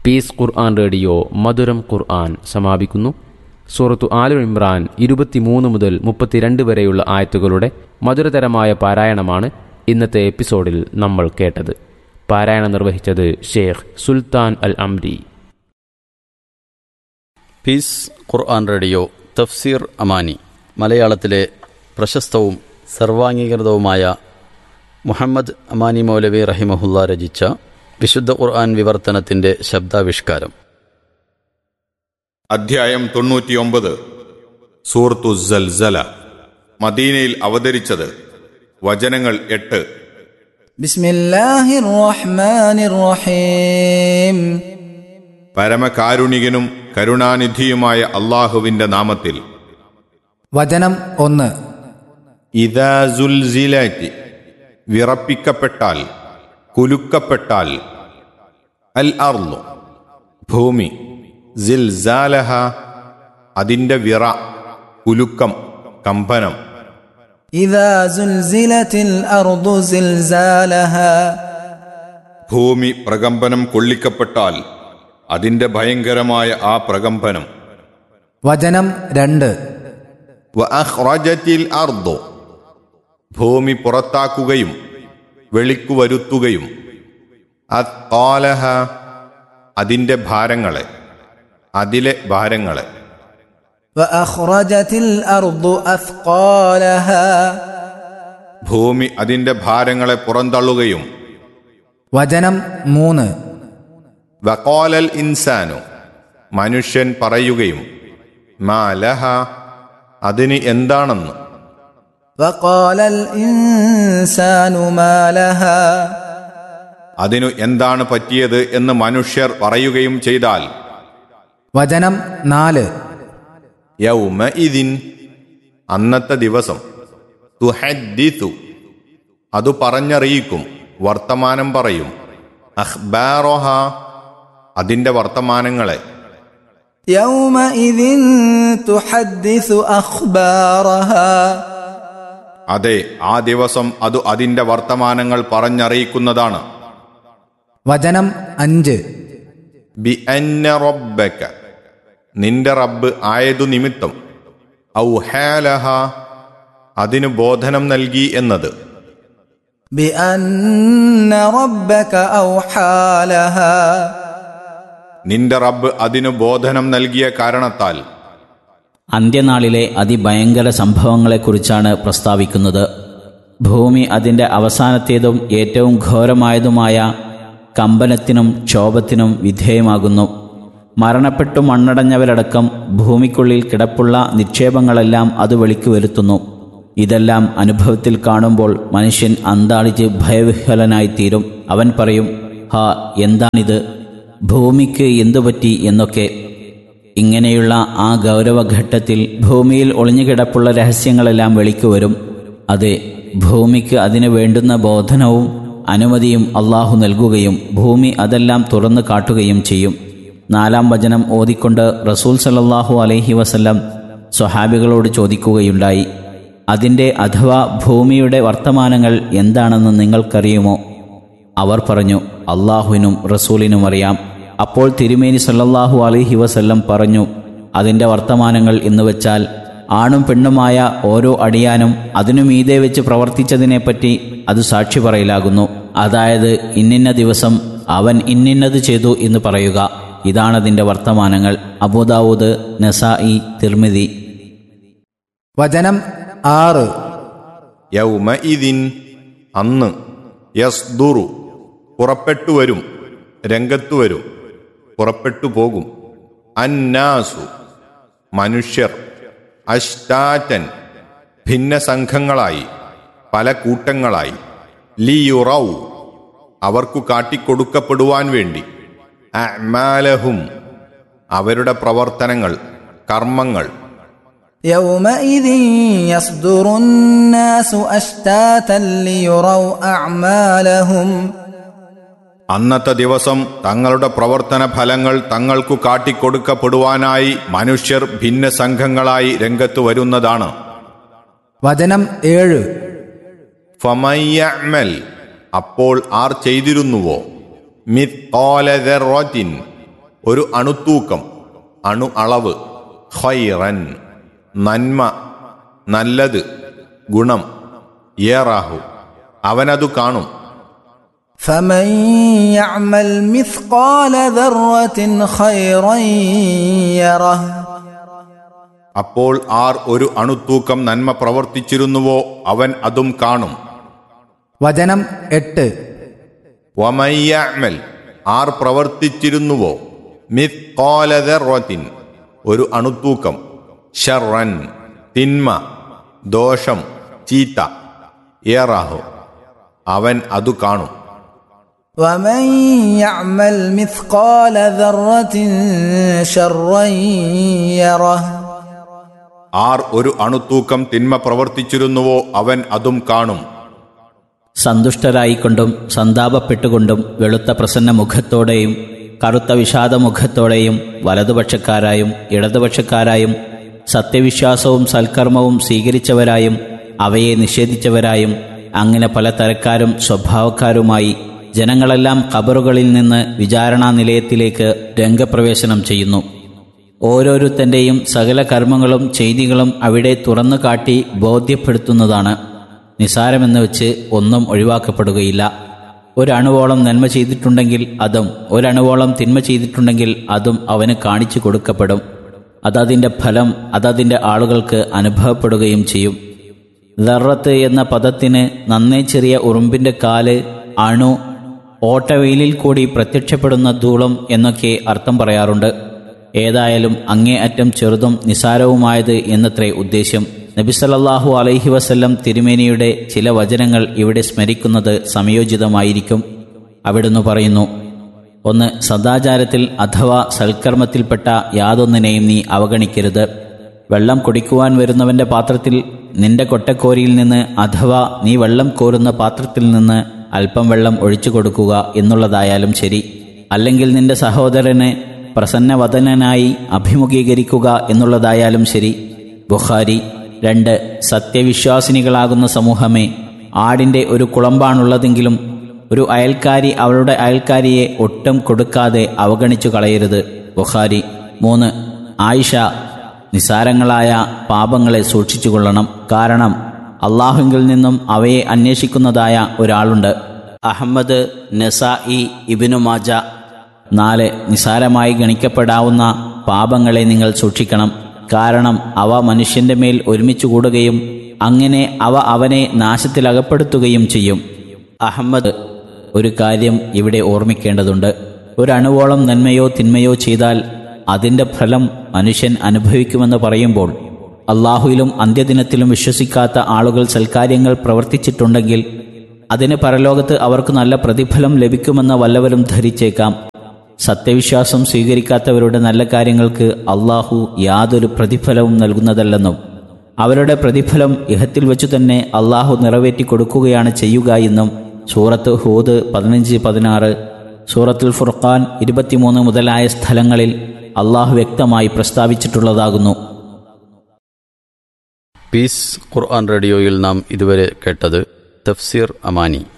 piece Quran radio മധുരം ഖുർആൻ സമാപിക്കുന്നു സൂറത്തു ആലു ഇമ്രാൻ ഇരുപത്തിമൂന്ന് മുതൽ മുപ്പത്തിരണ്ട് വരെയുള്ള ആയത്തുകളുടെ മധുരതരമായ പാരായണമാണ് ഇന്നത്തെ എപ്പിസോഡിൽ നമ്മൾ കേട്ടത് പാരായണം നിർവഹിച്ചത് Sheikh Sultan Al Amri Peace Quran radio Tafseer Amani മലയാളത്തിലെ പ്രശസ്തവും സർവാംഗീകൃതവുമായ മുഹമ്മദ് അമാനി മൗലവി റഹിമഹുല്ല രചിച്ച വിശുദ്ധ ഖുർആൻ വിവർത്തനത്തിന്റെ ശബ്ദാവിഷ്കാരം അധ്യായം തൊണ്ണൂറ്റിയൊമ്പത് സൂറത്തു സൽസല മദീനയിൽ അവതരിച്ചത് വചനങ്ങൾ എട്ട് بسم الله الرحمن الرحيم പരമകാരുണികനും കരുണാനിധിയുമായ അള്ളാഹുവിന്റെ നാമത്തിൽ വചനം ഒന്ന് ഇദാ സുൽസിലാറ്റി വിറപ്പിക്കപ്പെട്ടാൽ കുലുക്കപ്പെട്ടാൽ അൽ അർന്നു ഭൂമി സിൽസാലഹ അതിൻ്റെ വിറ കുലുക്കം കമ്പനം إذا زلزلت الأرض زلزالها ഭൂമി പ്രകമ്പനം കൊള്ളിക്കപ്പെട്ടാൽ അതിൻ്റെ ഭയങ്കരമായ ആ പ്രകമ്പനം വചനം രണ്ട് വഅഖ്റജത്തിൽ അർദു ഭൂമി പുറത്താക്കുകയും വെളിക്കു വരുത്തുകയും അത്കാലഹ അതിൻ്റെ ഭാരങ്ങളെ അതിലെ ഭാരങ്ങളെ وأخرجت الأرض أثقالها ഭൂമി അതിൻ്റെ ഭാരങ്ങളെ പുറന്തള്ളുകയും വചനം മൂന്ന് വക്കോലൽ ഇൻസാനു മനുഷ്യൻ പറയുകയും മാലഹ അതിന് എന്താണെന്ന് وقال الإنسان ما لها അതിനു എന്താണ് പറ്റിയത് എന്ന് മനുഷ്യർ പറയുകയും ചെയ്താൽ വചനം നാല് യൗമ ഇതിൻ അന്നത്തെ ദിവസം തുഹദ്ദിതു അത് പറഞ്ഞറിയിക്കും വർത്തമാനം പറയും അഖ്ബാറോഹ അതിൻ്റെ വർത്തമാനങ്ങളെ يومئذ تحدث أخبارها അതെ ആ ദിവസം അത് അതിൻ്റെ വർത്തമാനങ്ങൾ പറഞ്ഞറിയിക്കുന്നതാണ് വചനം അഞ്ച് ബി അന്ന റബ്ബക നിന്റെ റബ്ബ് ആയതു നിമിത്തം ഔഹാലഹ അതിനു ബോധനം നൽകി എന്നത് بأن ربك أوحى لها നിന്റെ റബ്ബ് അതിനു ബോധനം നൽകിയ കാരണത്താൽ അന്ത്യനാളിലെ അതിഭയങ്കര സംഭവങ്ങളെക്കുറിച്ചാണ് പ്രസ്താവിക്കുന്നത് ഭൂമി അതിൻ്റെ അവസാനത്തേതും ഏറ്റവും ഘോരമായതുമായ കമ്പനത്തിനും ക്ഷോഭത്തിനും വിധേയമാകുന്നു മരണപ്പെട്ടു മണ്ണടഞ്ഞവരടക്കം ഭൂമിക്കുള്ളിൽ കിടപ്പുള്ള നിക്ഷേപങ്ങളെല്ലാം അത് വെളിക്കു വരുത്തുന്നു ഇതെല്ലാം അനുഭവത്തിൽ കാണുമ്പോൾ മനുഷ്യൻ അന്താളിച്ച് ഭയവിഹ്വലനായിത്തീരും അവൻ പറയും ഹാ എന്താണിത് ഭൂമിക്ക് എന്തുപറ്റി എന്നൊക്കെ ഇങ്ങനെയുള്ള ആ ഗൗരവഘട്ടത്തിൽ ഭൂമിയിൽ ഒളിഞ്ഞുകിടപ്പുള്ള രഹസ്യങ്ങളെല്ലാം വെളിക്കു വരും അതെ ഭൂമിക്ക് അതിന് വേണ്ടുന്ന ബോധനവും അനുമതിയും അള്ളാഹു നൽകുകയും ഭൂമി അതെല്ലാം തുറന്നു കാട്ടുകയും ചെയ്യും നാലാം വചനം ഓതിക്കൊണ്ട് റസൂൽ സലല്ലാഹു അലൈഹി വസല്ലം സ്വഹാബികളോട് ചോദിക്കുകയുണ്ടായി അതിൻ്റെ അഥവാ ഭൂമിയുടെ വർത്തമാനങ്ങൾ എന്താണെന്ന് നിങ്ങൾക്കറിയുമോ അവർ പറഞ്ഞു അള്ളാഹുവിനും റസൂലിനും അറിയാം അപ്പോൾ തിരുമേനി സല്ലല്ലാഹു അലൈഹി വസല്ലം പറഞ്ഞു അതിൻ്റെ വർത്തമാനങ്ങൾ എന്ന് വെച്ചാൽ ആണും പെണ്ണുമായ ഓരോ അടിയാനും അതിനു മീതെ വെച്ച് പ്രവർത്തിച്ചതിനെപ്പറ്റി അത് സാക്ഷി പറയലാകുന്നു അതായത് ഇന്നിന്ന ദിവസം അവൻ ഇന്നിന്നത് ചെയ്തു എന്ന് പറയുക ഇതാണതിൻ്റെ വർത്തമാനങ്ങൾ അബൂദാവൂദ് നസായി തിർമിതി വചനം ആറ് യൗമ ഇതിൻ അന്ന് യസ്ദുറു പുറപ്പെട്ടു വരും രംഗത്തു വരും പുറപ്പെട്ടു പോകും അന്നാസു മനുഷ്യർ അഷ്ടാറ്റൻ ഭിന്ന സംഘങ്ങളായി പല കൂട്ടങ്ങളായി ലിയുറൗ അവർക്കു കാട്ടിക്കൊടുക്കപ്പെടുവാൻ വേണ്ടി അമാലഹും അവരുടെ പ്രവർത്തനങ്ങൾ കർമ്മങ്ങൾ يومئذ يصدر الناس أشتاتا ليروا أعمالهم അന്നത്തെ ദിവസം തങ്ങളുടെ പ്രവർത്തന ഫലങ്ങൾ തങ്ങൾക്കു കാട്ടിക്കൊടുക്കപ്പെടുവാനായി മനുഷ്യർ ഭിന്ന സംഘങ്ങളായി രംഗത്ത് വരുന്നതാണ് വചനം ഏഴ് ഫമയ്യമൽ അപ്പോൾ ആർ ചെയ്തിരുന്നുവോ മിത്കോലതിൻ ഒരു അണുത്തൂക്കം അണു അളവ് ഖൈറൻ നന്മ നല്ലത് ഗുണം യേറാഹു അവനതു കാണും فمن يعمل مثقال ذرة خيرا يره അപ്പോൾ ആർ ഒരു അണുത്തൂക്കം നന്മ പ്രവർത്തിച്ചിരുന്നുവോ അവൻ അതും കാണും വചനം എട്ട് വമയ്യമൽ ആർ പ്രവർത്തിച്ചിരുന്നുവോ മിത്കോലതറത്തിൻ ഒരു അണുത്തൂക്കം ഷർറൻ തിന്മ ദോഷം ചീത്ത ഏറാഹു അവൻ അതു കാണും ومن يعمل مثقال ذرة شرا يره ആർ ഒരു അണുത്തൂക്കം തിന്മ പ്രവർത്തിച്ചിരുന്നുവോ അവൻ അതും കാണും സന്തുഷ്ടരായിക്കൊണ്ടും സന്താപപ്പെട്ടുകൊണ്ടും വെളുത്ത പ്രസന്ന മുഖത്തോടെയും കറുത്ത വിഷാദമുഖത്തോടെയും വലതുപക്ഷക്കാരായും ഇടതുപക്ഷക്കാരായും സത്യവിശ്വാസവും സൽക്കർമ്മവും സ്വീകരിച്ചവരായും അവയെ നിഷേധിച്ചവരായും അങ്ങനെ പല തരക്കാരും സ്വഭാവക്കാരുമായി ജനങ്ങളെല്ലാം ഖബറുകളിൽ നിന്ന് വിചാരണാ നിലയത്തിലേക്ക് രംഗപ്രവേശനം ചെയ്യുന്നു ഓരോരുത്തൻ്റെയും സകല കർമ്മങ്ങളും ചെയ്തികളും അവിടെ തുറന്നു കാട്ടി ബോധ്യപ്പെടുത്തുന്നതാണ് നിസാരമെന്ന് വെച്ച് ഒന്നും ഒഴിവാക്കപ്പെടുകയില്ല ഒരണുവോളം നന്മ ചെയ്തിട്ടുണ്ടെങ്കിൽ അതും ഒരണുവോളം തിന്മ ചെയ്തിട്ടുണ്ടെങ്കിൽ അതും അവന് കാണിച്ചു കൊടുക്കപ്പെടും അതതിൻ്റെ ഫലം അതതിൻ്റെ ആളുകൾക്ക് അനുഭവപ്പെടുകയും ചെയ്യും ദർറത്ത് എന്ന പദത്തിന് നന്നേ ചെറിയ ഉറുമ്പിൻ്റെ കാല് അണു ഓട്ടവെയിലിൽ കൂടി പ്രത്യക്ഷപ്പെടുന്ന ധൂളം എന്നൊക്കെ അർത്ഥം പറയാറുണ്ട് ഏതായാലും അങ്ങേ അറ്റം ചെറുതും നിസാരവുമായത് എന്നത്രേ ഉദ്ദേശ്യം നബിസലല്ലാഹു അലൈഹി വസല്ലം തിരുമേനിയുടെ ചില വചനങ്ങൾ ഇവിടെ സ്മരിക്കുന്നത് സംയോജിതമായിരിക്കും അവിടുന്ന് പറയുന്നു ഒന്ന് സദാചാരത്തിൽ അഥവാ സൽക്കർമ്മത്തിൽപ്പെട്ട യാതൊന്നിനെയും നീ അവഗണിക്കരുത് വെള്ളം കുടിക്കുവാൻ വരുന്നവന്റെ പാത്രത്തിൽ നിന്റെ കൊട്ടക്കോരിയിൽ നിന്ന് അഥവാ നീ വെള്ളം കോരുന്ന പാത്രത്തിൽ നിന്ന് അല്പം വെള്ളം ഒഴിച്ചു കൊടുക്കുക എന്നുള്ളതായാലും ശരി അല്ലെങ്കിൽ നിന്റെ സഹോദരനെ പ്രസന്നവദനായി അഭിമുഖീകരിക്കുക എന്നുള്ളതായാലും ശരി ബുഖാരി രണ്ട് സത്യവിശ്വാസിനികളാകുന്ന സമൂഹമേ ആടിൻ്റെ ഒരു കുളമ്പാണുള്ളതെങ്കിലും ഒരു അയൽക്കാരി അവളുടെ അയൽക്കാരിയെ ഒട്ടും കൊടുക്കാതെ അവഗണിച്ചു കളയരുത് ബുഖാരി മൂന്ന് ആയിഷ നിസാരങ്ങളായ പാപങ്ങളെ സൂക്ഷിച്ചുകൊള്ളണം കാരണം അള്ളാഹുവിൽ നിന്നും അവയെ അന്വേഷിക്കുന്നതായ ഒരാളുണ്ട് അഹമ്മദ് നസായി ഇബിനു മാജ നാല് നിസാരമായി ഗണിക്കപ്പെടാവുന്ന പാപങ്ങളെ നിങ്ങൾ സൂക്ഷിക്കണം കാരണം അവ മനുഷ്യന്റെ മേൽ ഒരുമിച്ച് കൂടുകയും അങ്ങനെ അവ അവനെ നാശത്തിലകപ്പെടുത്തുകയും ചെയ്യും അഹമ്മദ് ഒരു കാര്യം ഇവിടെ ഓർമ്മിക്കേണ്ടതുണ്ട് ഒരണുവോളം നന്മയോ തിന്മയോ ചെയ്താൽ അതിൻ്റെ ഫലം മനുഷ്യൻ അനുഭവിക്കുമെന്ന് പറയുമ്പോൾ അള്ളാഹുവിലും അന്ത്യദിനത്തിലും വിശ്വസിക്കാത്ത ആളുകൾ സൽക്കാര്യങ്ങൾ പ്രവർത്തിച്ചിട്ടുണ്ടെങ്കിൽ അതിന് പരലോകത്ത് അവർക്ക് നല്ല പ്രതിഫലം ലഭിക്കുമെന്ന് വല്ലവരും ധരിച്ചേക്കാം സത്യവിശ്വാസം സ്വീകരിക്കാത്തവരുടെ നല്ല കാര്യങ്ങൾക്ക് അള്ളാഹു യാതൊരു പ്രതിഫലവും നൽകുന്നതല്ലെന്നും അവരുടെ പ്രതിഫലം ഇഹത്തിൽ വെച്ചു തന്നെ അള്ളാഹു നിറവേറ്റി കൊടുക്കുകയാണ് ചെയ്യുക എന്നും സൂറത്ത് ഹൂദ് പതിനഞ്ച് പതിനാറ് സൂറത്തുൽ ഫുർഖാൻ ഇരുപത്തിമൂന്ന് മുതലായ സ്ഥലങ്ങളിൽ അള്ളാഹു വ്യക്തമായി പ്രസ്താവിച്ചിട്ടുള്ളതാകുന്നു പീസ് ഖുർആൻ റേഡിയോയിൽ നാം ഇതുവരെ കേട്ടത് തഫ്സീർ അമാനി